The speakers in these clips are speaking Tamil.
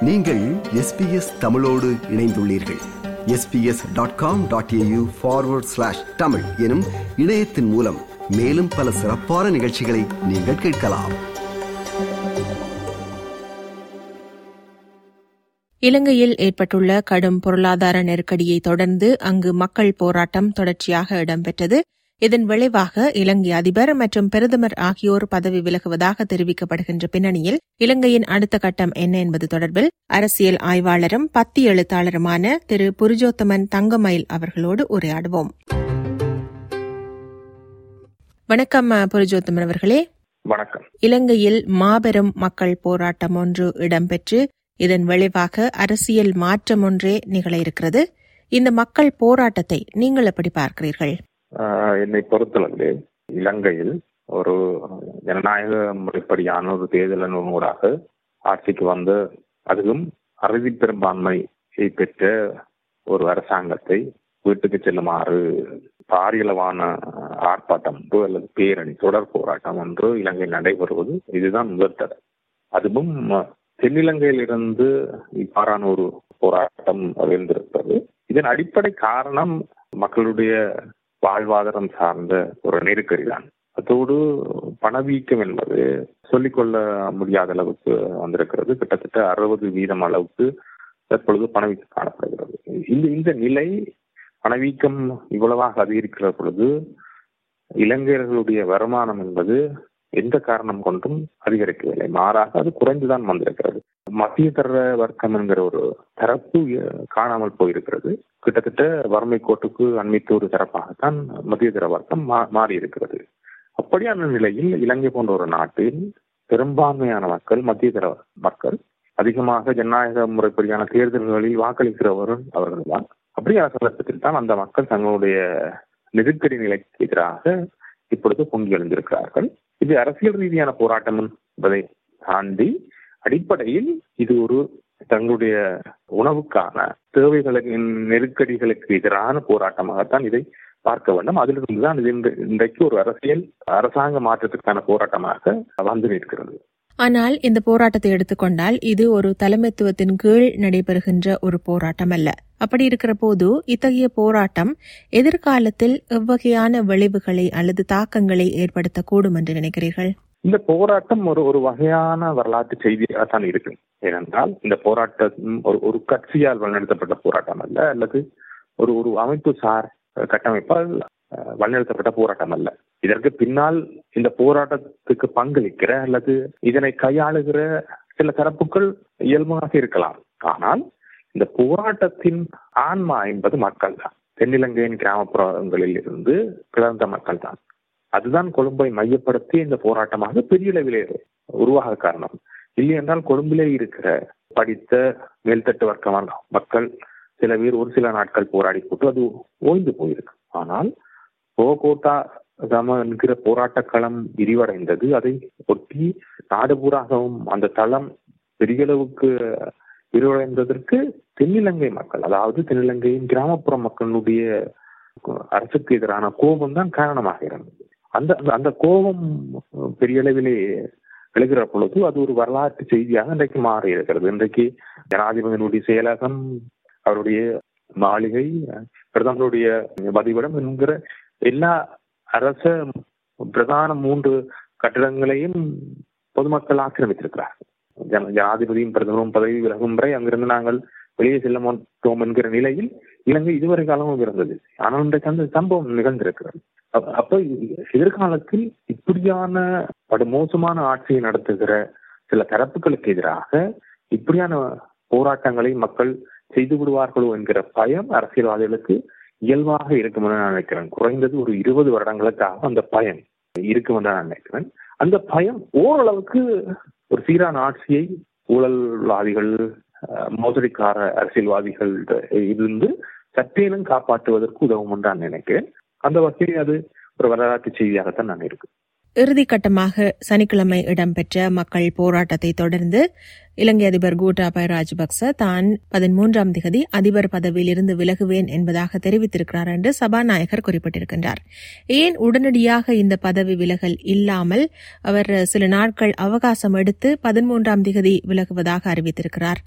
நீங்கள் எஸ்பிஎஸ் தமிழோடு இணைந்துள்ளீர்கள் SBS dot com dot AU forward slash Tamil எனும் இணையத்தின் மூலம் மேலும் பல சிறப்பான நிகழ்ச்சிகளை நீங்கள் கேட்கலாம் இலங்கையில் ஏற்பட்டுள்ள கடும் பொருளாதார நெருக்கடியை தொடர்ந்து அங்கு மக்கள் போராட்டம் தொடர்ச்சியாக இடம்பெற்றது இதன் விளைவாக இலங்கை அதிபர் மற்றும் பிரதமர் ஆகியோர் பதவி விலகுவதாக தெரிவிக்கப்படுகின்ற பின்னணியில் இலங்கையின் அடுத்த கட்டம் என்ன என்பது தொடர்பில் அரசியல் ஆய்வாளரும் பத்தி எழுத்தாளருமான திரு புருஜோத்தமன் தங்கமயில் அவர்களோடு உரையாடுவோம் வணக்கம் புருஜோத்தமன் அவர்களே வணக்கம் இலங்கையில் மாபெரும் மக்கள் போராட்டம் ஒன்று இடம்பெற்று இதன் விளைவாக அரசியல் மாற்றம் ஒன்றே நிகழ இருக்கிறது இந்த மக்கள் போராட்டத்தை நீங்கள் எப்படி பார்க்கிறீர்கள் ஆஹ் என்னை பொறுத்தளவு இலங்கையில் ஒரு ஜனநாயக முறைப்படியான ஒரு தேர்தலின் ஊடாக ஆட்சிக்கு வந்து அதுவும் அறுதி பெரும்பான்மையை பெற்ற ஒரு அரசாங்கத்தை வீட்டுக்கு செல்லுமாறு பாரியளவான ஆர்ப்பாட்டம் ஒன்று அல்லது பேரணி தொடர் போராட்டம் ஒன்று இலங்கையில் நடைபெறுவது இதுதான் முதல் தடவை அதுவும் தென்னிலங்கையிலிருந்து இவ்வாறான ஒரு போராட்டம் எழுந்திருப்பது இதன் அடிப்படை காரணம் மக்களுடைய வாழ்வாதாரம் சார்ந்த ஒரு நெருக்கடி தான் அதோடு பணவீக்கம் என்பது சொல்லிக்கொள்ள முடியாத அளவுக்கு வந்திருக்கிறது கிட்டத்தட்ட அறுபது வீதம் அளவுக்கு தற்பொழுது பணவீக்கம் காணப்படுகிறது இந்த இந்த நிலை பணவீக்கம் இவ்வளவாக அதிகரிக்கிற பொழுது இலங்கையர்களுடைய வருமானம் என்பது எந்த காரணம் கொண்டும் அதிகரிக்கவில்லை மாறாக அது குறைந்துதான் வந்திருக்கிறது மத்திய தர வர்க்கம் என்கிற ஒரு தரப்பு காணாமல் போயிருக்கிறது கிட்டத்தட்ட வறுமை கோட்டுக்கு அண்மித்த ஒரு தரப்பாகத்தான் மத்திய தர வர்க்கம் மாறி இருக்கிறது அப்படியான நிலையில் இலங்கை போன்ற ஒரு நாட்டில் பெரும்பான்மையான மக்கள் மத்திய தர மக்கள் அதிகமாக ஜனநாயக முறைப்படியான தேர்தல்களில் வாக்களிக்கிறவர்கள் அவர்கள் தான் அப்படியான சந்தர்ப்பத்தில் தான் அந்த மக்கள் தங்களுடைய நெருக்கடி நிலைக்கு எதிராக இப்பொழுது பொங்கி எழுந்திருக்கிறார்கள் இது அரசியல் ரீதியான போராட்டம் என்பதை தாண்டி அடிப்படையில் இது ஒரு தங்களுடைய உணவுக்கான தேவைகளுக்கு நெருக்கடிகளுக்கு எதிரான போராட்டமாகத்தான் இதை பார்க்க வேண்டும் அதிலிருந்து தான் இது இன்றைக்கு ஒரு அரசியல் அரசாங்க மாற்றத்திற்கான போராட்டமாக வந்து நிற்கிறது ஆனால் இந்த போராட்டத்தை எடுத்துக்கொண்டால் இது ஒரு தலைமைத்துவத்தின் கீழ் நடைபெறுகின்ற ஒரு போராட்டம் அல்ல அப்படி இருக்கிற போது இத்தகைய போராட்டம் எதிர்காலத்தில் எவ்வகையான விளைவுகளை அல்லது தாக்கங்களை ஏற்படுத்தக்கூடும் என்று நினைக்கிறீர்கள் இந்த போராட்டம் ஒரு ஒரு வகையான வரலாற்று செய்தியாக தான் இருக்கு ஏனென்றால் இந்த போராட்டம் ஒரு ஒரு கட்சியால் வழிநடத்தப்பட்ட போராட்டம் அல்ல அல்லது ஒரு ஒரு அமைப்பு சார் கட்டமைப்பால் வழிநடத்தப்பட்ட போராட்டம் அல்ல இதற்கு பின்னால் இந்த போராட்டத்துக்கு பங்களிக்கிற அல்லது இதனை கையாளுகிற சில தரப்புகள் இயல்பாக இருக்கலாம் ஆனால் இந்த போராட்டத்தின் ஆன்மா என்பது மக்கள் தான் தென்னிலங்கையின் கிராமப்புறங்களில் இருந்து பிறந்த மக்கள் தான் அதுதான் கொழும்பை மையப்படுத்தி இந்த போராட்டமாக பெரிய அளவிலே உருவாக காரணம் இல்லை என்றால் கொழும்பிலே இருக்கிற படித்த மேல்தட்டு வர்க்கமான மக்கள் சில பேர் ஒரு சில நாட்கள் போராடி போட்டு அது ஓய்ந்து போயிருக்கு ஆனால் போகோட்டா தம என்கிற போராட்ட களம் விரிவடைந்தது அதை ஒட்டி நாடு பூராகவும் அந்த தளம் பெரிய அளவுக்கு விரிவடைந்ததற்கு தென்னிலங்கை மக்கள் அதாவது தென்னிலங்கையின் கிராமப்புற மக்களுடைய அரசுக்கு எதிரான கோபம் தான் காரணமாக இருந்தது அந்த அந்த கோபம் பெரிய அளவிலே எழுகிற பொழுது அது ஒரு வரலாற்று செய்தியாக இன்றைக்கு மாறி இருக்கிறது இன்றைக்கு ஜனாதிபதியினுடைய செயலகம் அவருடைய மாளிகை பிரதமருடைய பதிவிடம் என்கிற எல்லா அரச பிரதான மூன்று கட்டிடங்களையும் பொதுமக்கள் ஆக்கிரமித்திருக்கிறார் ஜனாதிபதியும் பிரதமரும் பதவி விலகும் வரை அங்கிருந்து நாங்கள் வெளியே செல்ல மாட்டோம் என்கிற நிலையில் இலங்கை இதுவரை காலமும் இருந்தது ஆனால் இன்றைக்கு அந்த சம்பவம் நிகழ்ந்திருக்கிறது அப்ப எதிர்காலத்தில் இப்படியான படுமோசமான ஆட்சியை நடத்துகிற சில தரப்புகளுக்கு எதிராக இப்படியான போராட்டங்களை மக்கள் செய்து விடுவார்களோ என்கிற பயம் அரசியல்வாதிகளுக்கு இயல்பாக இருக்கும் என நான் நினைக்கிறேன் குறைந்தது ஒரு இருபது வருடங்களுக்காக அந்த பயம் இருக்கும் என்று நான் நினைக்கிறேன் அந்த பயம் ஓரளவுக்கு ஒரு சீரான ஆட்சியை ஊழல்வாதிகள் மோசடிக்கார அரசியல்வாதிகள் இருந்து சற்றேனும் காப்பாற்றுவதற்கு உதவும் என்று நான் நினைக்கிறேன் அந்த வகையில் அது ஒரு வரலாற்று செய்தியாகத்தான் நான் இருக்கு இறுதிக்கட்டமாக சனிக்கிழமை இடம்பெற்ற மக்கள் போராட்டத்தை தொடர்ந்து இலங்கை அதிபர் கோட்டாபய ராஜபக்ச தான் பதிமூன்றாம் திகதி அதிபர் பதவியில் இருந்து விலகுவேன் என்பதாக தெரிவித்திருக்கிறார் என்று சபாநாயகர் குறிப்பிட்டிருக்கின்றார் ஏன் உடனடியாக இந்த பதவி விலகல் இல்லாமல் அவர் சில நாட்கள் அவகாசம் எடுத்து பதிமூன்றாம் திகதி விலகுவதாக அறிவித்திருக்கிறார்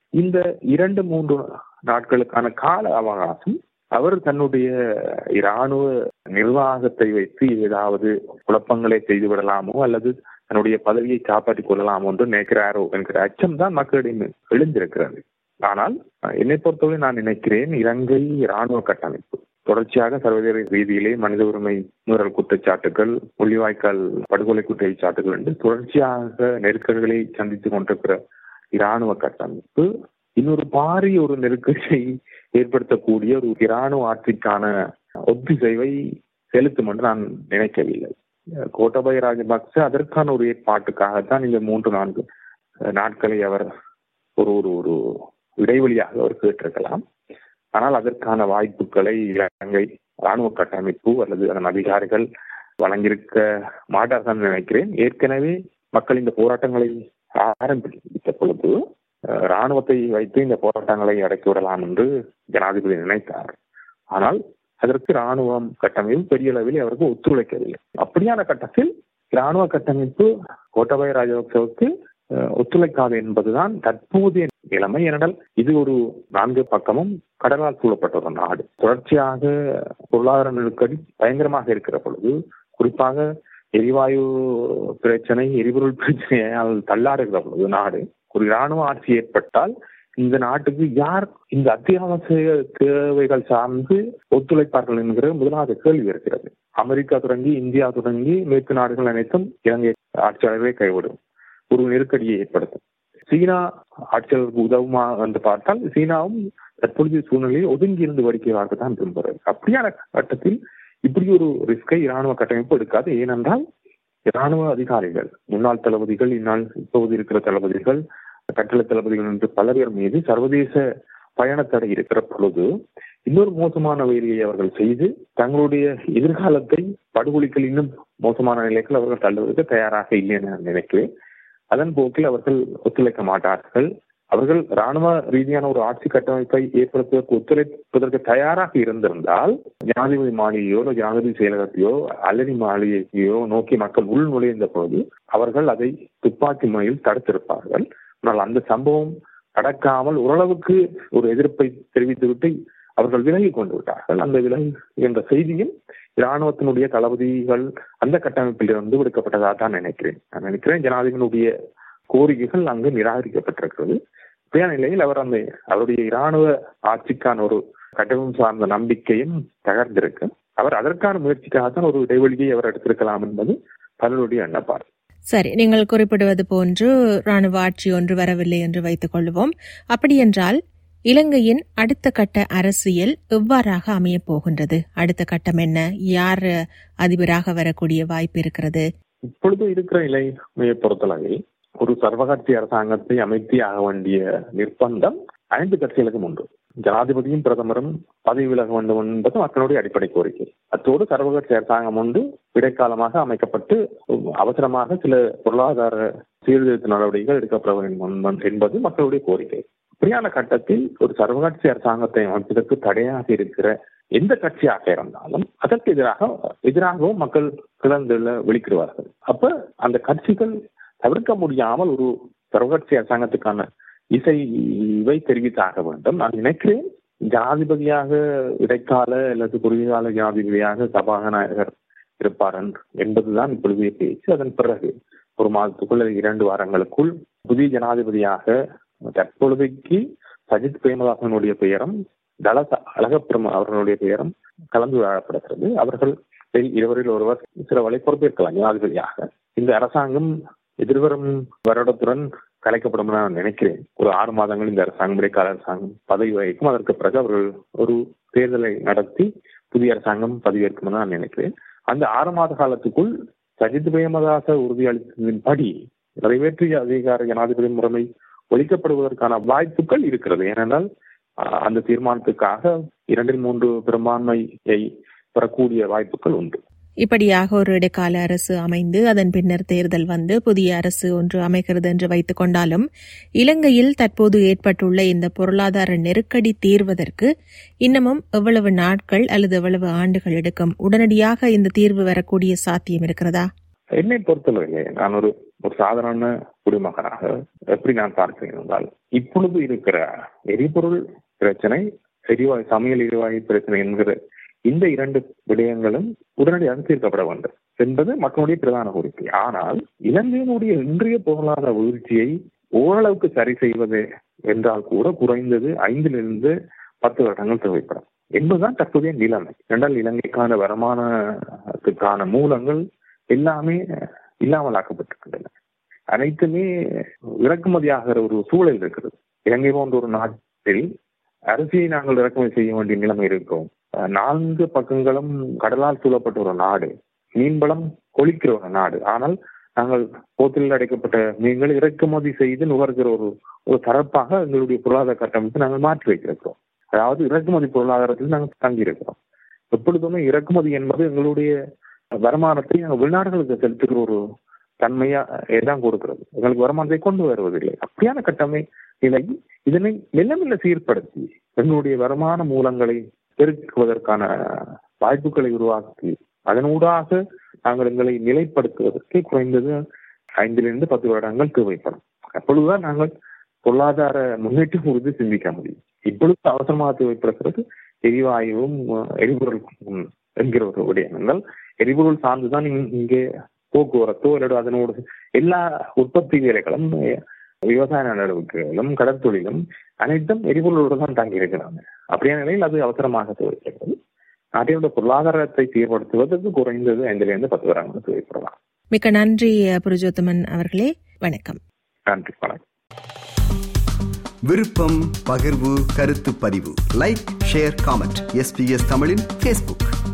இந்த இரண்டு மூன்று நாட்களுக்கான கால அவகாசம் அவர் தன்னுடைய இராணுவ நிர்வாகத்தை வைத்து ஏதாவது குழப்பங்களை செய்து விடலாமோ அல்லது தன்னுடைய பதவியை காப்பாற்றிக் கொள்ளலாமோ என்று நினைக்கிறாரோ என்கிற அச்சம் தான் மக்களிடம் எழுந்திருக்கிறது ஆனால் என்னை பொறுத்தவரை நான் நினைக்கிறேன் இலங்கை இராணுவ கட்டமைப்பு தொடர்ச்சியாக சர்வதேச ரீதியிலே மனித உரிமை மீறல் குற்றச்சாட்டுகள் முள்ளிவாய்க்கால் படுகொலை குற்றச்சாட்டுகள் என்று தொடர்ச்சியாக நெருக்கடிகளை சந்தித்துக் கொண்டிருக்கிற இராணுவ கட்டமைப்பு இன்னொரு பாரிய ஒரு நெருக்கடியை ஏற்படுத்தக்கூடிய ஒரு இராணுவ ஆட்சிக்கான ஒத்திசைவை செலுத்தும் என்று நான் நினைக்கவில்லை கோட்டபய ராஜபக்ச அதற்கான ஒரு ஏற்பாட்டுக்காகத்தான் இந்த மூன்று நான்கு நாட்களை அவர் ஒரு ஒரு ஒரு இடைவெளியாக அவர் கேட்டிருக்கலாம் ஆனால் அதற்கான வாய்ப்புகளை இலங்கை ராணுவ கட்டமைப்பு அல்லது அதன் அதிகாரிகள் வழங்கியிருக்க மாட்டார்கள் நினைக்கிறேன் ஏற்கனவே மக்கள் இந்த போராட்டங்களை ஆரம்பித்த பொழுது ராணுவத்தை வைத்து இந்த போராட்டங்களை அடக்கி விடலாம் என்று ஜனாதிபதி நினைத்தார் ஆனால் அதற்கு ராணுவம் கட்டமைப்பு பெரிய அளவில் அவருக்கு ஒத்துழைக்கவில்லை அப்படியான கட்டத்தில் ராணுவ கட்டமைப்பு கோட்டபய ராஜபக்சவுக்கு ஒத்துழைக்காது என்பதுதான் தற்போதைய நிலைமை ஏனென்றால் இது ஒரு நான்கு பக்கமும் கடலால் சூழப்பட்ட ஒரு நாடு தொடர்ச்சியாக பொருளாதார நெருக்கடி பயங்கரமாக இருக்கிற பொழுது குறிப்பாக எரிவாயு பிரச்சனை எரிபொருள் பிரச்சனையால் தள்ளாடுகிற பொழுது நாடு ஒரு இராணுவ ஆட்சி ஏற்பட்டால் இந்த நாட்டுக்கு யார் இந்த அத்தியாவசிய தேவைகள் சார்ந்து ஒத்துழைப்பார்கள் என்கிற முதலாவது கேள்வி இருக்கிறது அமெரிக்கா தொடங்கி இந்தியா தொடங்கி மேற்கு நாடுகள் அனைத்தும் இலங்கை ஆட்சியாளர்களே கைவிடும் ஒரு நெருக்கடியை ஏற்படுத்தும் சீனா ஆட்சியாளருக்கு உதவுமா என்று பார்த்தால் சீனாவும் தற்பொழுதைய சூழ்நிலையில் ஒதுங்கி இருந்து வடிக்கையாக தான் விரும்புகிறது அப்படியான கட்டத்தில் இப்படி ஒரு ரிஸ்கை இராணுவ கட்டமைப்பு எடுக்காது ஏனென்றால் இராணுவ அதிகாரிகள் முன்னாள் தளபதிகள் இந்நாள் இப்போது இருக்கிற தளபதிகள் கட்டளை தளபதிகள் என்று பல பேர் மீது சர்வதேச பயணத்தடை இருக்கிற பொழுது இன்னொரு மோசமான வேலையை அவர்கள் செய்து தங்களுடைய எதிர்காலத்தை படுகொலிகள் இன்னும் மோசமான நிலைக்கு அவர்கள் தள்ளுவதற்கு தயாராக இல்லை என நினைக்கிறேன் அதன் போக்கில் அவர்கள் ஒத்துழைக்க மாட்டார்கள் அவர்கள் ராணுவ ரீதியான ஒரு ஆட்சி கட்டமைப்பை ஏற்படுத்துவதற்கு ஒத்துழைப்பதற்கு தயாராக இருந்திருந்தால் ஜனாதிபதி மாளிகையோ ஜனாதிபதி செயலகத்தையோ அல்லது மாளிகையோ நோக்கி மக்கள் உள் நுழைந்த போது அவர்கள் அதை துப்பாக்கி முனையில் தடுத்திருப்பார்கள் ஆனால் அந்த சம்பவம் நடக்காமல் ஓரளவுக்கு ஒரு எதிர்ப்பை தெரிவித்துவிட்டு அவர்கள் விலகி கொண்டு விட்டார்கள் அந்த விலகி என்ற செய்தியும் இராணுவத்தினுடைய தளபதிகள் அந்த கட்டமைப்பில் இருந்து விடுக்கப்பட்டதாக தான் நினைக்கிறேன் நான் நினைக்கிறேன் ஜனாதிபதியினுடைய கோரிக்கைகள் அங்கு நிராகரிக்கப்பட்டிருக்கிறது இப்படியான நிலையில் அவர் அந்த அவருடைய இராணுவ ஆட்சிக்கான ஒரு கட்டமைப்பு சார்ந்த நம்பிக்கையும் தகர்ந்திருக்கு அவர் அதற்கான முயற்சிக்காகத்தான் ஒரு இடைவெளியை அவர் எடுத்திருக்கலாம் என்பது பலருடைய எண்ணப்பாடு சரி நீங்கள் குறிப்பிடுவது போன்று ராணுவ ஆட்சி ஒன்று வரவில்லை என்று வைத்துக் கொள்வோம் அப்படியென்றால் இலங்கையின் அடுத்த கட்ட அரசியல் எவ்வாறாக அமையப் போகின்றது அடுத்த கட்டம் என்ன யார் அதிபராக வரக்கூடிய வாய்ப்பு இருக்கிறது இப்பொழுது இருக்கிற நிலைமையை பொறுத்தளவில் ஒரு சர்வகட்சி அரசாங்கத்தை அமைத்தி ஆக வேண்டிய நிர்பந்தம் ஐந்து கட்சிகளுக்கும் உண்டு ஜனாதிபதியும் பிரதமரும் பதவி விலக வேண்டும் என்பது மக்களுடைய அடிப்படை கோரிக்கை அத்தோடு சர்வகட்சி அரசாங்கம் ஒன்று இடைக்காலமாக அமைக்கப்பட்டு அவசரமாக சில பொருளாதார சீர்திருத்த நடவடிக்கைகள் எடுக்கப்பட வேண்டும் என்பது மக்களுடைய கோரிக்கை இப்படியான கட்டத்தில் ஒரு சர்வகட்சி அரசாங்கத்தை அமைப்பதற்கு தடையாக இருக்கிற எந்த கட்சியாக இருந்தாலும் அதற்கு எதிராக எதிராகவும் மக்கள் கிளர்ந்துள்ள வெளிக்கிடுவார்கள் அப்ப அந்த கட்சிகள் தவிர்க்க முடியாமல் ஒரு சர்வகட்சி அரசாங்கத்துக்கான இசைவை தெரிவித்தாக வேண்டும் நான் நினைக்கிறேன் ஜனாதிபதியாக இடைக்கால அல்லது குறுகியகால ஜனாதிபதியாக சபாநாயகர் இருப்பார் என்பதுதான் இப்பொழுதைய பேச்சு அதன் பிறகு ஒரு மாதத்துக்குள் இரண்டு வாரங்களுக்குள் புதிய ஜனாதிபதியாக தற்பொழுதைக்கு சஜித் பிரேமதாசனுடைய பெயரும் தலச அழகப்பெரும அவர்களுடைய பெயரும் கலந்து விழாப்படுகிறது அவர்கள் இருவரில் ஒருவர் சில வழி பொறுப்பேற்கலாம் ஜனாதிபதியாக இந்த அரசாங்கம் எதிர்வரும் வருடத்துடன் கலைக்கப்படும் நான் நினைக்கிறேன் ஒரு ஆறு மாதங்கள் இந்த அரசாங்கம் இடைக்கால அரசாங்கம் பதவி வகிக்கும் அதற்கு பிறகு அவர்கள் ஒரு தேர்தலை நடத்தி புதிய அரசாங்கம் பதவியேற்கும் நான் நினைக்கிறேன் அந்த ஆறு மாத காலத்துக்குள் சஜித் பிரேமதாச உறுதியளித்ததின்படி நிறைவேற்றிய அதிகார ஜனாதிபதி முறைமை ஒழிக்கப்படுவதற்கான வாய்ப்புகள் இருக்கிறது ஏனென்றால் அந்த தீர்மானத்துக்காக இரண்டில் மூன்று பெரும்பான்மையை பெறக்கூடிய வாய்ப்புகள் உண்டு இப்படியாக ஒரு இடைக்கால அரசு அமைந்து அதன் பின்னர் தேர்தல் வந்து புதிய அரசு ஒன்று அமைக்கிறது என்று வைத்துக் கொண்டாலும் இலங்கையில் தற்போது ஏற்பட்டுள்ள இந்த பொருளாதார நெருக்கடி தீர்வதற்கு இன்னமும் எவ்வளவு நாட்கள் அல்லது எவ்வளவு ஆண்டுகள் எடுக்கும் உடனடியாக இந்த தீர்வு வரக்கூடிய சாத்தியம் இருக்கிறதா என்னை பொறுத்தவரையிலே நான் ஒரு ஒரு சாதாரண குடிமகனாக எப்படி நான் பார்க்கிறேன் என்றால் இப்பொழுது இருக்கிற எரிபொருள் பிரச்சனை எரிவாயு சமையல் எரிவாயு பிரச்சனை என்கிற இந்த இரண்டு விடயங்களும் உடனடியாக தீர்க்கப்பட வேண்டும் என்பது மக்களுடைய பிரதான கோரிக்கை ஆனால் இலங்கையினுடைய இன்றைய பொருளாதார வீழ்ச்சியை ஓரளவுக்கு சரி செய்வது என்றால் கூட குறைந்தது ஐந்திலிருந்து பத்து வருடங்கள் தேவைப்படும் என்பதுதான் தற்போதைய நிலைமை என்றால் இலங்கைக்கான வருமானத்துக்கான மூலங்கள் எல்லாமே இல்லாமலாக்கப்பட்டிருக்கின்றன அனைத்துமே இறக்குமதியாகிற ஒரு சூழல் இருக்கிறது இலங்கை போன்ற ஒரு நாட்டில் அரிசியை நாங்கள் இறக்குமதி செய்ய வேண்டிய நிலைமை இருக்கும் நான்கு பக்கங்களும் கடலால் சூழப்பட்ட ஒரு நாடு மீன்வளம் கொளிக்கிற ஒரு நாடு ஆனால் நாங்கள் போத்தில் அடைக்கப்பட்ட மீன்கள் இறக்குமதி செய்து நுகர்கிற ஒரு ஒரு தரப்பாக எங்களுடைய பொருளாதார கட்டமைப்பு நாங்கள் மாற்றி வைத்திருக்கிறோம் அதாவது இறக்குமதி பொருளாதாரத்தில் நாங்கள் தங்கியிருக்கிறோம் எப்பொழுதுமே இறக்குமதி என்பது எங்களுடைய வருமானத்தை நாங்கள் வெளிநாடுகளுக்கு செலுத்துகிற ஒரு தன்மையா தான் கொடுக்கிறது எங்களுக்கு வருமானத்தை கொண்டு வருவதில்லை அப்படியான கட்டமை நிலை இதனை மெல்ல மெல்ல சீர்படுத்தி எங்களுடைய வருமான மூலங்களை பெருக்குவதற்கான வாய்ப்புகளை உருவாக்கி அதனூடாக நாங்கள் எங்களை நிலைப்படுத்துவதற்கு குறைந்தது ஐந்திலிருந்து பத்து வருடங்கள் தேவைப்படும் அப்பொழுதுதான் நாங்கள் பொருளாதார முன்னேற்றம் குறித்து சிந்திக்க முடியும் இப்பொழுது அவசரமாக தேவைப்படுகிறது எரிவாயுவும் எரிபொருள் என்கிற ஒரு விடயங்கள் எரிபொருள் சார்ந்துதான் இங்கே போக்குவரத்தோ அல்லது அதனோடு எல்லா உற்பத்தி வேலைகளும் விவசாய நடவடிக்கைகளும் கடற்தொழிலும் அனைத்தும் எரிபொருளோடு தான் தங்கி இருக்கிறாங்க அப்படியான நிலையில் அது அவசரமாக தேவைப்படுகிறது நாட்டினோட பொருளாதாரத்தை சீர்படுத்துவதற்கு குறைந்தது ஐந்திலிருந்து பத்து வருடங்கள் தேவைப்படலாம் மிக்க நன்றி புருஜோத்தமன் அவர்களே வணக்கம் நன்றி வணக்கம் விருப்பம் பகிர்வு கருத்து பதிவு லைக் ஷேர் காமெண்ட் எஸ்பிஎஸ் தமிழின் பேஸ்புக்